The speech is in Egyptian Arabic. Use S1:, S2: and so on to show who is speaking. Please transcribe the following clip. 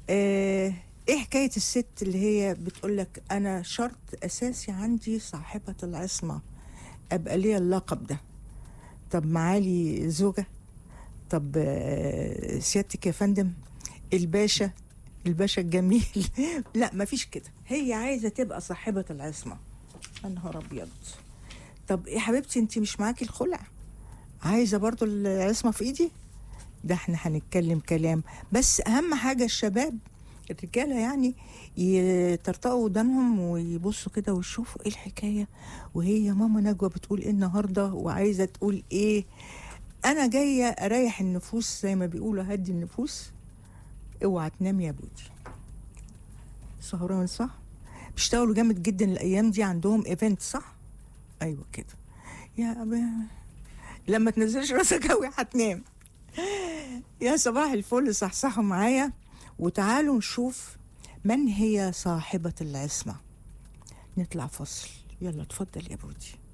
S1: آه ايه حكايه الست اللي هي بتقول لك انا شرط اساسي عندي صاحبه العصمه ابقى ليا اللقب ده طب معالي زوجه طب آه، سيادتك يا فندم الباشا الباشا الجميل لا مفيش كده هي عايزه تبقى صاحبه العصمه يا نهار ابيض طب يا حبيبتي انت مش معاكي الخلع عايزه برضو العصمه في ايدي ده احنا هنتكلم كلام بس اهم حاجه الشباب الرجاله يعني يطرطقوا ودانهم ويبصوا كده ويشوفوا ايه الحكايه وهي ماما نجوى بتقول ايه النهارده وعايزه تقول ايه انا جايه اريح النفوس زي ما بيقولوا هدي النفوس اوعى تنام يا بودي سهران صح بيشتغلوا جامد جدا الايام دي عندهم ايفنت صح ايوه كده يا أبي. لما تنزلش راسك قوي هتنام يا صباح الفل صحصحوا معايا وتعالوا نشوف من هي صاحبة العصمة نطلع فصل يلا اتفضل يا بودي